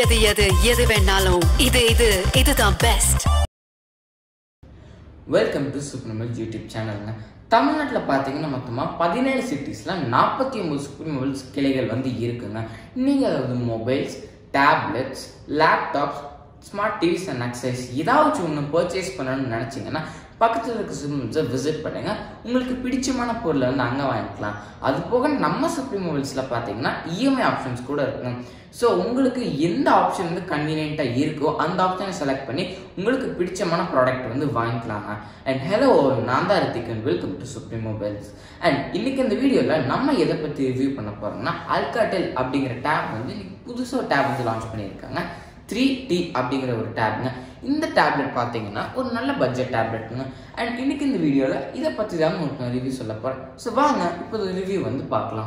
எது எது எது வேணாலும் இது இது இதுதான் best welcome to super YouTube சேனலுங்க தமிழ்நாட்டில் பார்த்தீங்கன்னா மொத்தமாக பதினேழு சிட்டிஸில் நாற்பத்தி ஒம்பது சூப்பர் மொபைல்ஸ் கிளைகள் வந்து இருக்குங்க நீங்கள் அதாவது mobiles tablets laptops smart TVs and அக்சைஸ் ஏதாச்சும் ஒன்று பர்ச்சேஸ் பண்ணணும்னு நினச்சிங்கன்னா பக்கத்தில் இருக்க சூப்பர் விசிட் பண்ணுங்கள் உங்களுக்கு பிடிச்சமான பொருளை வந்து அங்கே வாங்கிக்கலாம் அது போக நம்ம சூப்பர் மொபைல்ஸில் பார்த்தீங்கன்னா இஎம்ஐ ஆப்ஷன்ஸ் கூட இருக்குங்க ஸோ உங்களுக்கு எந்த ஆப்ஷன் வந்து கன்வீனியண்ட்டாக இருக்கோ அந்த ஆப்ஷனை செலக்ட் பண்ணி உங்களுக்கு பிடிச்சமான ப்ராடக்ட் வந்து வாங்கிக்கலாங்க அண்ட் ஹலோ நான் தான் Rithik and welcome to supreme mobiles and இன்னைக்கு இந்த வீடியோவில் நம்ம எதை பற்றி ரிவ்யூ பண்ண போகிறோம்னா அல்காட்டெல் அப்படிங்கிற டேப் வந்து புதுசாக டேப் வந்து லான்ச் பண்ணியிருக்காங்க த்ரீ டி அப்படிங்கிற ஒரு டேப்ங்க இந்த டேப்லெட் பார்த்தீங்கன்னா ஒரு நல்ல பட்ஜெட் டேப்லெட்டுங்க அண்ட் இன்னைக்கு இந்த வீடியோவில் இதை பற்றி தான் உங்களுக்கு நான் ரிவ்யூ சொல்ல போகிறேன் ஸோ வாங்க இப்போ ரிவ்யூ வந்து பார்க்கலாம்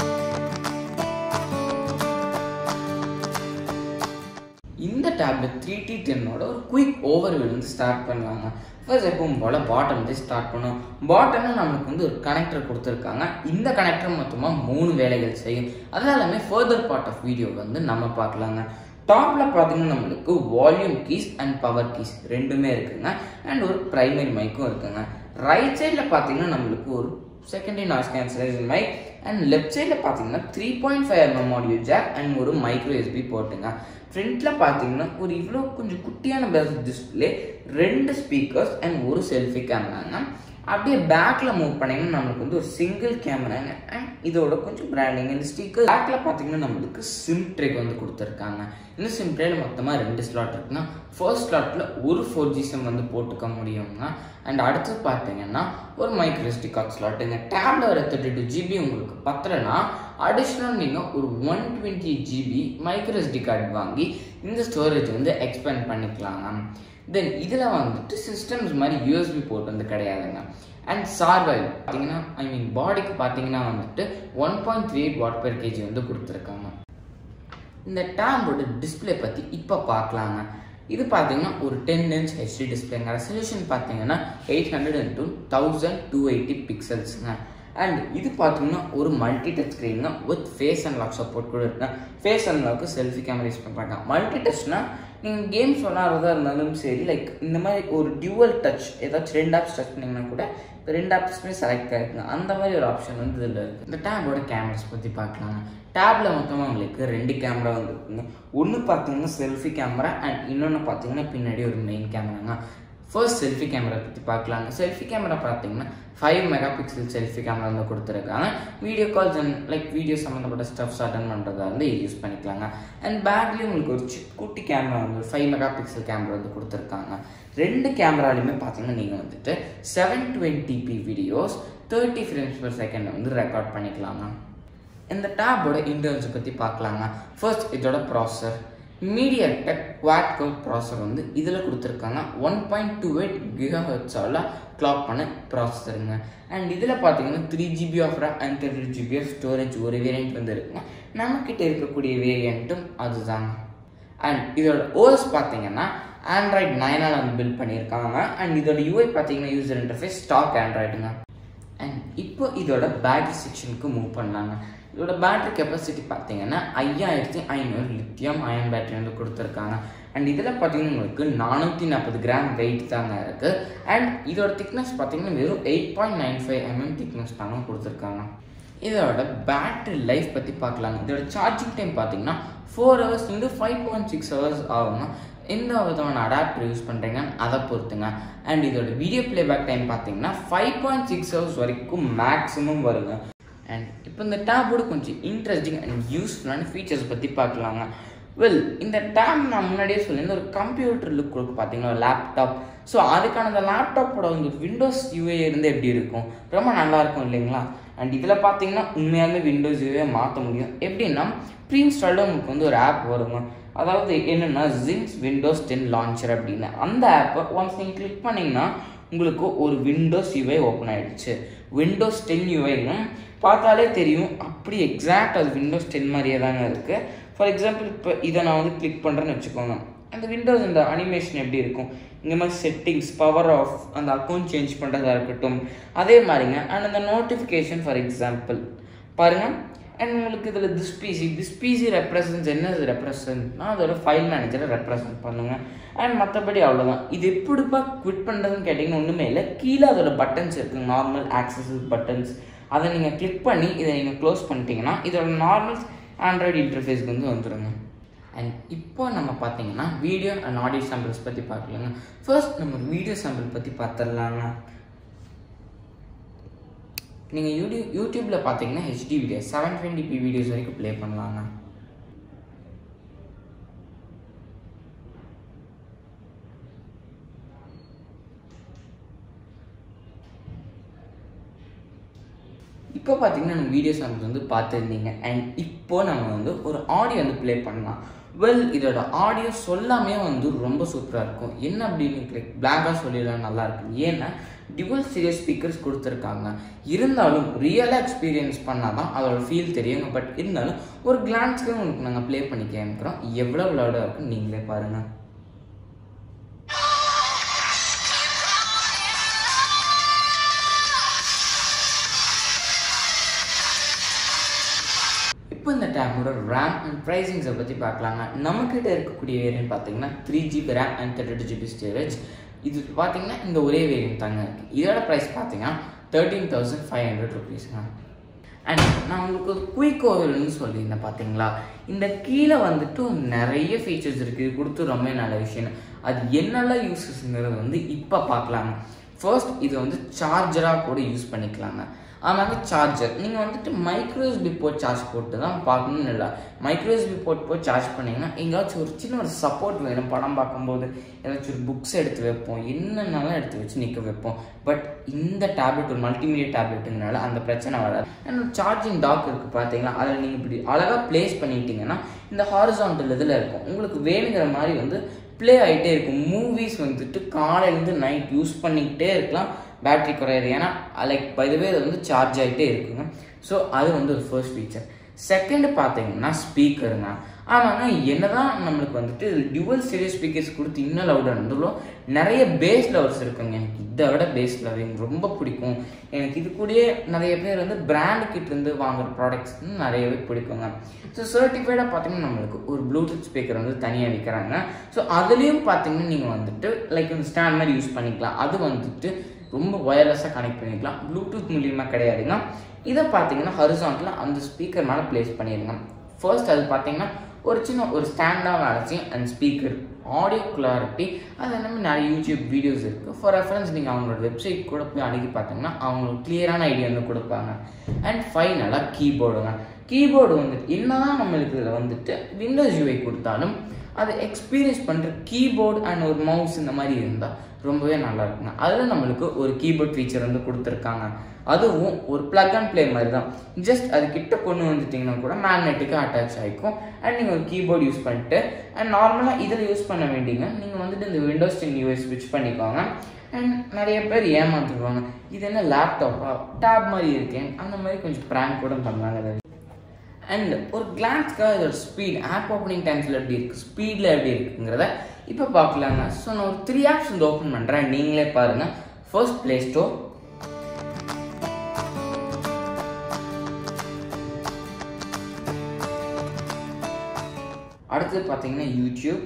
இந்த டேப்லெட் த்ரீ டி டென்னோட ஒரு குயிக் ஓவர் வந்து ஸ்டார்ட் பண்ணலாங்க ஃபர்ஸ்ட் எப்பவும் போல் பாட்டம் வந்து ஸ்டார்ட் பண்ணும் பாட்டமில் நம்மளுக்கு வந்து ஒரு கனெக்டர் கொடுத்துருக்காங்க இந்த கனெக்டர் மொத்தமாக மூணு வேலைகள் செய்யும் அதனாலுமே ஃபர்தர் பார்ட் ஆஃப் வீடியோ வந்து நம்ம பார்க்கலாங்க டாப்பில் பார்த்தீங்கன்னா நம்மளுக்கு volume keys and power keys ரெண்டுமே இருக்குங்க அண்ட் ஒரு ப்ரைமரி மைக்கும் இருக்குங்க ரைட் சைடில் பார்த்தீங்கன்னா நம்மளுக்கு ஒரு secondary noise cancellation mic and left சைடில் பார்த்தீங்கன்னா three point five mm audio jack and ஒரு மைக்ரோ எஸ்பி போட்டுங்க ஃப்ரண்ட்டில் பார்த்தீங்கன்னா ஒரு இவ்வளோ கொஞ்சம் குட்டியான பேஸ் டிஸ்பிளே ரெண்டு ஸ்பீக்கர்ஸ் அண்ட் ஒரு செல்ஃபி கேமராங்க அப்படியே பேக்கில் மூவ் பண்ணிங்கன்னா நம்மளுக்கு வந்து ஒரு சிங்கிள் கேமராங்க அண்ட் இதோட கொஞ்சம் பிராண்டிங் இந்த ஸ்டிக்கர் பேக்கில் பார்த்தீங்கன்னா நம்மளுக்கு சிம் ட்ரேக் வந்து கொடுத்துருக்காங்க இந்த சிம் ட்ரேல மொத்தமாக ரெண்டு ஸ்லாட் இருக்குன்னா ஃபர்ஸ்ட் ஸ்லாட்டில் ஒரு ஃபோர் ஜி சிம் வந்து போட்டுக்க முடியுங்க அண்ட் அடுத்து பார்த்தீங்கன்னா ஒரு மைக்ரோஸ்டி கார்ட் ஸ்லாட்டுங்க டேப்ல வர தேர்ட்டி டூ ஜிபி உங்களுக்கு பத்தலைன்னா அடிஷ்னல் நீங்கள் ஒரு one twenty GB micro SD card வாங்கி இந்த ஸ்டோரேஜ் வந்து எக்ஸ்பேண்ட் பண்ணிக்கலாங்க தென் இதில் வந்துட்டு சிஸ்டம்ஸ் மாதிரி யூஎஸ்பி போர்ட் வந்து கிடையாதுங்க அண்ட் சார்வல் பார்த்தீங்கன்னா ஐ மீன் பாடிக்கு பார்த்தீங்கன்னா வந்துட்டு one point three eight watt per KG வந்து கொடுத்துருக்காங்க இந்த டேம்போட டிஸ்பிளே பற்றி இப்போ பார்க்கலாங்க இது பார்த்தீங்கன்னா ஒரு டென் இன்ச் ஹெச்டி டிஸ்பிளேங்க ரெசல்யூஷன் பார்த்தீங்கன்னா eight hundred and two thousand two eighty பிக்சல்ஸுங்க அண்ட் இது பார்த்தீங்கன்னா ஒரு மல்டி டச் ஸ்க்ரீனுங்க with face and lock support கூட இருக்குங்க face and lock selfie camera use பண்ணுறாங்க மல்டி டச்னா நீங்கள் கேம்ஸ் விளாட்றதா இருந்தாலும் சரி லைக் இந்த மாதிரி ஒரு டியூவல் டச் ஏதாச்சும் ரெண்டு ஆப்ஸ் டச் பண்ணிங்கன்னா கூட இப்போ ரெண்டு ஆப்ஸுமே செலக்ட் ஆகிருக்குங்க அந்த மாதிரி ஒரு ஆப்ஷன் வந்து இதில் இருக்குது இந்த டேபோட கேமராஸ் பற்றி பார்க்கலாங்க டேப்பில் மொத்தமாக உங்களுக்கு ரெண்டு கேமரா வந்து இருக்குங்க ஒன்று பார்த்தீங்கன்னா செல்ஃபி கேமரா அண்ட் இன்னொன்று பார்த்தீங்கன்னா பின்னாடி ஒரு மெயின் கேமராங்க ஃபர்ஸ்ட் செல்ஃபி கேமரா பற்றி பார்க்கலாங்க செல்ஃபி கேமரா பார்த்தீங்கன்னா five mega pixel selfie camera வந்து கொடுத்துருக்காங்க video calls and like video சம்மந்தப்பட்ட ஸ்டப்ஸ் அட்டன் பண்ணுறதா வந்து யூஸ் பண்ணிக்கலாங்க அண்ட் பேக்லேயும் உங்களுக்கு ஒரு சிக் குட்டி கேமரா வந்து ஃபைவ் மெகா பிக்சல் கேமரா வந்து கொடுத்துருக்காங்க ரெண்டு கேமராலையுமே பார்த்தீங்கன்னா நீங்கள் வந்துட்டு seven twenty P videos thirty frames per second வந்து ரெக்கார்ட் பண்ணிக்கலாங்க இந்த டேபோட இன்டர்னல்ஸை பற்றி பார்க்கலாங்க ஃபர்ஸ்ட் இதோட ப்ராசர் மீடியா டெக் குவாட் கோட் ப்ராசர் வந்து இதில் கொடுத்துருக்காங்க one point two eight giga ஹெட்ஸால் கிளாக் பண்ண ப்ராசருங்க அண்ட் இதில் பார்த்தீங்கன்னா three GB of RAM and thirty GB of storage ஒரு வேரியண்ட் வந்து இருக்குங்க நம்மக்கிட்ட இருக்கக்கூடிய வேரியண்ட்டும் அதுதாங்க அண்ட் இதோட ஓஎஸ் பார்த்தீங்கன்னா ஆண்ட்ராய்ட் நைனால் வந்து பில்ட் பண்ணியிருக்காங்க அண்ட் இதோட யூஐ பார்த்தீங்கன்னா யூசர் இன்டர்ஃபேஸ் ஸ்டாக் ஆண்ட்ராய்டுங்க அண்ட் இப்போ இதோட பேட்டரி செக்ஷனுக்கு மூவ் பண்ணலாங்க இதோட பேட்டரி கெப்பாசிட்டி பார்த்தீங்கன்னா ஐயாயிரத்தி ஐநூறு லித்தியம் அயன் பேட்டரி வந்து கொடுத்துருக்காங்க அண்ட் இதில் பார்த்தீங்கன்னா உங்களுக்கு நானூற்றி நாற்பது கிராம் வெயிட் தாங்க இருக்குது அண்ட் இதோட திக்னஸ் பார்த்தீங்கன்னா வெறும் eight point nine five MM thickness தாங்க கொடுத்துருக்காங்க இதோட பேட்டரி லைஃப் பற்றி பார்க்கலாங்க இதோட சார்ஜிங் டைம் பார்த்தீங்கன்னா ஃபோர் ஹவர்ஸ் வந்து ஃபைவ் பாயிண்ட் சிக்ஸ் ஹவர்ஸ் ஆகுங்க எந்த விதமான அடாப்டர் யூஸ் பண்ணுறீங்க அதை பொறுத்துங்க அண்ட் இதோட வீடியோ பிளேபேக் டைம் பார்த்தீங்கன்னா ஃபைவ் பாயிண்ட் சிக்ஸ் ஹவர்ஸ் வரைக்கும் மேக்ஸிமம் வருங்க அண்ட் இப்போ இந்த டேபோட கொஞ்சம் இன்ட்ரெஸ்டிங் அண்ட் யூஸ்ஃபுல்லான ஃபீச்சர்ஸ் பற்றி பார்க்கலாங்க வெல் இந்த டேப் நான் முன்னாடியே சொல்லியிருந்தேன் ஒரு கம்ப்யூட்டர் லுக் கொடுக்கு பார்த்தீங்கன்னா ஒரு லேப்டாப் ஸோ அதுக்கான அந்த லேப்டாப்போட வந்து விண்டோஸ் யூஏ இருந்து எப்படி இருக்கும் ரொம்ப நல்லா இருக்கும் இல்லைங்களா அண்ட் இதில் பார்த்தீங்கன்னா உண்மையாலுமே விண்டோஸ் யூஏ மாற்ற முடியும் எப்படின்னா ப்ரீ இன்ஸ்டால்டாக உங்களுக்கு வந்து ஒரு ஆப் வருங்க அதாவது என்னென்னா ஜின்ஸ் விண்டோஸ் டென் லான்ச்சர் அப்படின்னு அந்த ஆப்பை ஒன்ஸ் நீங்கள் கிளிக் பண்ணிங்கன்னா உங்களுக்கு ஒரு விண்டோஸ் யூஐ ஓப்பன் ஆகிடுச்சு விண்டோஸ் டென் யூஐன்னு பார்த்தாலே தெரியும் அப்படி எக்ஸாக்ட் அது விண்டோஸ் டென் மாதிரியே தாங்க இருக்குது ஃபார் எக்ஸாம்பிள் இப்போ இதை நான் வந்து கிளிக் பண்ணுறேன்னு வச்சுக்கோங்க அந்த விண்டோஸ் இந்த அனிமேஷன் எப்படி இருக்கும் இந்த மாதிரி செட்டிங்ஸ் பவர் ஆஃப் அந்த அக்கௌண்ட் சேஞ்ச் பண்ணுறதா இருக்கட்டும் அதே மாதிரிங்க அண்ட் அந்த நோட்டிஃபிகேஷன் ஃபார் எக்ஸாம்பிள் பாருங்கள் அண்ட் உங்களுக்கு இதில் this PC this PC represents என்ன ரெப்ரசன்ட்னா அதோட ஃபைல் மேனேஜரை ரெப்ரசன்ட் பண்ணுங்க அண்ட் மற்றபடி அவ்வளோதான் இது எப்படிப்பா குவிட் பண்ணுறதுன்னு கேட்டிங்கன்னா ஒன்றுமே இல்லை கீழே அதோட பட்டன்ஸ் இருக்குங்க நார்மல் ஆக்சஸஸ் பட்டன்ஸ் அதை நீங்கள் கிளிக் பண்ணி இதை நீங்கள் க்ளோஸ் பண்ணிட்டீங்கன்னா இதோட நார்மல் ஆண்ட்ராய்டு இன்டர்ஃபேஸ்க்கு வந்து வந்துடுங்க அண்ட் இப்போ நம்ம பார்த்தீங்கன்னா வீடியோ அண்ட் ஆடியோ சாம்பிள்ஸ் பற்றி பார்க்கலாங்க ஃபர்ஸ்ட் நம்ம வீடியோ சாம்பிள் பற்றி பார்த்துடலாங்க நீங்கள் யூடியூப் யூடியூப்பில் பார்த்தீங்கன்னா HD video seven twenty P videos வரைக்கும் ப்ளே பண்ணலாங்க இப்போ பார்த்தீங்கன்னா நம்ம வீடியோ சாங்ஸ் வந்து பார்த்துருந்தீங்க அண்ட் இப்போ நம்ம வந்து ஒரு ஆடியோ வந்து ப்ளே பண்ணலாம் வெல் இதோட ஆடியோ சொல்லாமே வந்து ரொம்ப சூப்பராக இருக்கும் என்ன அப்படின்னு லைக் பிளாங்காக சொல்லிடலாம் நல்லா இருக்கும் ஏன்னா டிவல் சீரியஸ் ஸ்பீக்கர்ஸ் கொடுத்துருக்காங்க இருந்தாலும் ரியலாக எக்ஸ்பீரியன்ஸ் பண்ணால் தான் அதோட ஃபீல் தெரியுங்க பட் இருந்தாலும் ஒரு கிளான்ஸ்க்கு உங்களுக்கு நாங்கள் ப்ளே பண்ணி கேட்குறோம் எவ்வளோ விளையாட இருக்குன்னு நீங்களே பாருங்கள் இப்போ இந்த டேபோட ரேம் அண்ட் ப்ரைஸிங்ஸை பற்றி பார்க்கலாங்க நம்மக்கிட்ட இருக்கக்கூடிய வேரியன்ட் பார்த்தீங்கன்னா three GB RAM and thirty two GB storage இது பார்த்தீங்கன்னா இந்த ஒரே வேரியன்ட் தாங்க இருக்குது இதோட ப்ரைஸ் பார்த்தீங்கன்னா தேர்ட்டீன் தௌசண்ட் ஃபைவ் ஹண்ட்ரட் ருபீஸ்ங்க அண்ட் நான் உங்களுக்கு ஒரு குயிக் ஓவர்னு சொல்லியிருந்தேன் பார்த்தீங்களா இந்த கீழே வந்துட்டு நிறைய ஃபீச்சர்ஸ் இருக்குது கொடுத்து ரொம்ப நல்ல விஷயம் அது என்னெல்லாம் யூஸஸ்ங்கிறது வந்து இப்போ பார்க்கலாங்க ஃபர்ஸ்ட் இது வந்து சார்ஜராக கூட யூஸ் பண்ணிக்கலாங்க ஆமாங்க சார்ஜர் நீங்கள் வந்துட்டு மைக்ரோஎஸ்பி போட் சார்ஜ் போட்டு தான் பார்க்கணும்னு இல்லை மைக்ரோஎஸ்பி போட் போய் சார்ஜ் பண்ணிங்கன்னா எங்கேயாச்சும் ஒரு சின்ன ஒரு சப்போர்ட் வேணும் படம் பார்க்கும்போது ஏதாச்சும் ஒரு புக்ஸ் எடுத்து வைப்போம் என்னென்னலாம் எடுத்து வச்சு நிற்க வைப்போம் பட் இந்த டேப்லெட் ஒரு மல்டிமீடியா டேப்லெட்டுங்கனால அந்த பிரச்சனை வராது அண்ட் சார்ஜிங் டாக் இருக்குது பார்த்தீங்களா அதில் நீங்கள் இப்படி அழகாக ப்ளேஸ் பண்ணிட்டீங்கன்னா இந்த ஹாரிசான்டல் இதில் இருக்கும் உங்களுக்கு வேணுங்கிற மாதிரி வந்து ப்ளே ஆகிட்டே இருக்கும் மூவிஸ் வந்துட்டு காலையிலேருந்து நைட் யூஸ் பண்ணிக்கிட்டே இருக்கலாம் பேட்ரி குறையாது ஏன்னா லைக் பைதவே அது வந்து சார்ஜ் ஆகிட்டே இருக்குங்க ஸோ அது வந்து ஒரு ஃபர்ஸ்ட் ஃபீச்சர் செகண்ட் பார்த்தீங்கன்னா ஸ்பீக்கருங்க ஆமாங்க என்னதான் நம்மளுக்கு வந்துட்டு டியூவல் சீரியஸ் ஸ்பீக்கர்ஸ் கொடுத்து இன்னும் லவுடாக இருந்தாலும் நிறைய பேஸ் லவர்ஸ் இருக்குங்க எனக்கு இதை விட பேஸ் லவ் எனக்கு ரொம்ப பிடிக்கும் எனக்கு இது கூடயே நிறைய பேர் வந்து பிராண்டு கிட்ட இருந்து வாங்குற ப்ராடக்ட்ஸ் நிறையவே பிடிக்குங்க ஸோ சர்டிஃபைடாக பார்த்தீங்கன்னா நம்மளுக்கு ஒரு ப்ளூடூத் ஸ்பீக்கர் வந்து தனியாக விற்கிறாங்க ஸோ அதுலேயும் பார்த்தீங்கன்னா நீங்கள் வந்துட்டு லைக் இந்த ஸ்டாண்ட் மாதிரி யூஸ் பண்ணிக்கலாம் அது வந்துட்டு ரொம்ப ஒயர்லெஸ்ஸாக கனெக்ட் பண்ணிக்கலாம் ப்ளூடூத் மூலியமாக கிடையாதுங்க இதை பார்த்தீங்கன்னா ஹரிசான்ட்டில் அந்த ஸ்பீக்கர் மேலே ப்ளேஸ் பண்ணிடுங்க ஃபர்ஸ்ட் அது பார்த்தீங்கன்னா ஒரு சின்ன ஒரு ஸ்டாண்டாக வளர்ச்சி அண்ட் ஸ்பீக்கர் ஆடியோ கிளாரிட்டி அது எல்லாமே நிறைய யூடியூப் வீடியோஸ் இருக்குது ஃபார் ரெஃபரன்ஸ் நீங்கள் அவங்களோட வெப்சைட் கூட போய் அணுகி பார்த்தீங்கன்னா அவங்களுக்கு கிளியரான ஐடியா வந்து கொடுப்பாங்க அண்ட் ஃபைனலாக கீபோர்டுங்க கீபோர்டு வந்துட்டு என்னதான் நம்மளுக்கு இதில் வந்துட்டு விண்டோஸ் யூஐ கொடுத்தாலும் அதை எக்ஸ்பீரியன்ஸ் பண்ணுற கீபோர்டு அண்ட் ஒரு மவுஸ் இந்த மாதிரி இருந்தால் ரொம்பவே நல்லா இருக்குங்க அதில் நம்மளுக்கு ஒரு கீபோர்ட் ஃபீச்சர் வந்து கொடுத்துருக்காங்க அதுவும் ஒரு ப்ளக் அண்ட் ப்ளே மாதிரி தான் ஜஸ்ட் அது கிட்ட கொண்டு வந்துட்டிங்கன்னா கூட மேக்னெட்டுக்கு அட்டாச் ஆகிக்கும் அண்ட் நீங்கள் ஒரு கீபோர்டு யூஸ் பண்ணிட்டு அண்ட் நார்மலாக இதில் யூஸ் பண்ண வேண்டிங்க நீங்கள் வந்துட்டு இந்த விண்டோஸ் டென் யூஎஸ் ஸ்விட்ச் பண்ணிக்கோங்க அண்ட் நிறைய பேர் ஏமாத்துருவாங்க இது என்ன லேப்டாப்பா டேப் மாதிரி இருக்கேன் அந்த மாதிரி கொஞ்சம் ப்ராங்க் கூட பண்ணலாங்க அதை அண்ட் ஒரு கிளான்ஸ்க்காக இதோட ஸ்பீட் ஆப் ஓப்பனிங் டைம்ஸில் எப்படி இருக்குது ஸ்பீடில் எப்படி இருக்குங்கிறத இப்போ பார்க்கலாங்க ஸோ நான் ஒரு த்ரீ ஆப்ஸ் வந்து ஓப்பன் பண்ணுறேன் நீங்களே பாருங்கள் ஃபர்ஸ்ட் ப்ளே ஸ்டோர் அடுத்தது பார்த்தீங்கன்னா யூடியூப்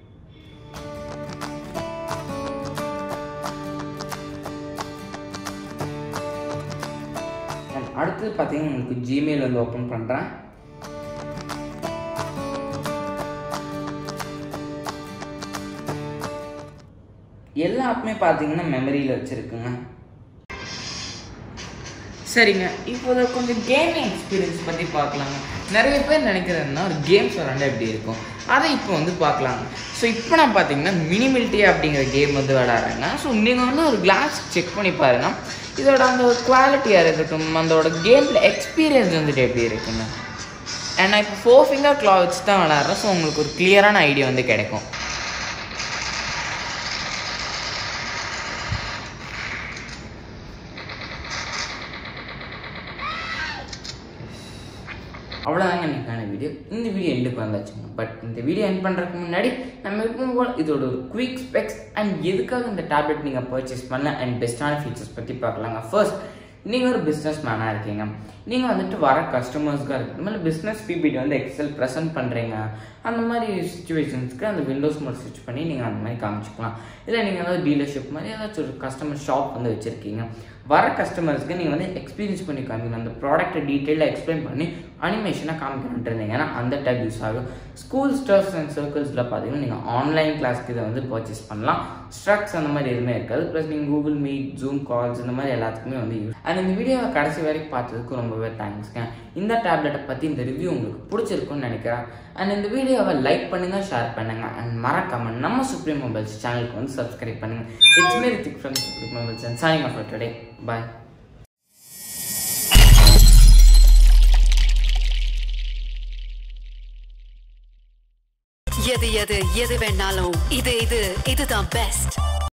அண்ட் அடுத்தது பார்த்தீங்கன்னா உங்களுக்கு ஜிமெயில் வந்து ஓப்பன் பண்ணுறேன் எல்லா ஆப்புமே பார்த்தீங்கன்னா மெமரியில் வச்சுருக்குங்க சரிங்க இப்போ இதை கொஞ்சம் கேமிங் எக்ஸ்பீரியன்ஸ் பற்றி பார்க்கலாங்க நிறைய பேர் நினைக்கிறதுனா ஒரு கேம்ஸ் விளாண்டா எப்படி இருக்கும் அதை இப்போ வந்து பார்க்கலாங்க ஸோ இப்போ நான் பார்த்தீங்கன்னா மினிமிலிட்டி அப்படிங்கிற கேம் வந்து விளாட்றேங்க ஸோ நீங்கள் வந்து ஒரு கிளாஸ் செக் பண்ணி பாருங்க இதோட அந்த ஒரு குவாலிட்டியாக இருக்கட்டும் அதோட கேமில் எக்ஸ்பீரியன்ஸ் வந்துட்டு எப்படி இருக்குங்க அண்ட் நான் இப்போ ஃபோர் ஃபிங்கர் க்ளா வச்சு தான் விளாட்றேன் ஸோ உங்களுக்கு ஒரு கிளியரான ஐடியா வந்து கிடைக்கும் அவ்வளோதாங்க எனக்கான வீடியோ இந்த வீடியோ எண்டுக்கு வந்தாச்சுங்க பட் இந்த வீடியோ எண்ட் பண்ணுறதுக்கு முன்னாடி நம்ம எப்பவும் போல் இதோட ஒரு குயிக் ஸ்பெக்ஸ் அண்ட் எதுக்காக இந்த டேப்லெட் நீங்கள் பர்ச்சேஸ் பண்ணல அண்ட் பெஸ்ட்டான ஃபீச்சர்ஸ் பற்றி பார்க்கலாங்க ஃபர்ஸ்ட் நீங்கள் ஒரு பிஸ்னஸ் மேனாக இருக்கீங்க நீங்கள் வந்துட்டு வர கஸ்டமர்ஸ்க்காக இருக்கு இந்த மாதிரி பிஸ்னஸ் பிபிடி வந்து எக்ஸல் ப்ரெசென்ட் பண்ணுறீங்க அந்த மாதிரி சுச்சுவேஷன்ஸ்க்கு அந்த விண்டோஸ் மோட் ஸ்விட்ச் பண்ணி நீங்கள் அந்த மாதிரி காமிச்சிக்கலாம் இல்லை நீங்கள் ஏதாவது டீலர்ஷிப் மாதிரி ஏதாச்சும் ஒரு கஸ்டமர் ஷாப் வந்து வச்சுருக்கீங்க வர கஸ்டமர்ஸ்க்கு நீங்கள் வந்து எக்ஸ்பீரியன்ஸ் பண்ணி காமிக்கணும் அந்த ப்ராடக்ட்டை டீட்டெயிலாக எக்ஸ்பிளைன் பண்ணி அனிமேஷனாக காமிக்கணுன்ட்டு இருந்தீங்கன்னா அந்த டைப் யூஸ் ஆகும் ஸ்கூல் ஸ்டர்ஸ் அண்ட் சர்க்கிள்ஸில் பார்த்தீங்கன்னா நீங்கள் ஆன்லைன் கிளாஸ்க்கு இதை வந்து பர்ச்சேஸ் பண்ணலாம் ஸ்ட்ரக்ஸ் அந்த மாதிரி எதுவுமே இருக்காது ப்ளஸ் நீங்கள் கூகுள் மீட் ஜூம் கால்ஸ் இந்த மாதிரி எல்லாத்துக்குமே வந்து யூஸ் அண்ட் இந்த வீடியோவை கடைசி வரைக்கும் பார்த்ததுக்கு ரொம்பவே தேங்க்ஸ்ங்க இந்த டேப்லெட்டை பற்றி இந்த ரிவ்யூ உங்களுக்கு பிடிச்சிருக்குன்னு நினைக்கிறேன் அண்ட் இந்த வீடியோவை லைக் பண்ணுங்க ஷேர் பண்ணுங்க அண்ட் மறக்காம நம்ம சுப்ரீம் மொபைல்ஸ் சேனலுக்கு வந்து சப்ஸ்கிரைப் பண்ணுங்க it's me Ritik from Supreme mobiles and signing off today bye எது எது எது வேணாலும் இது இது இதுதான் பெஸ்ட்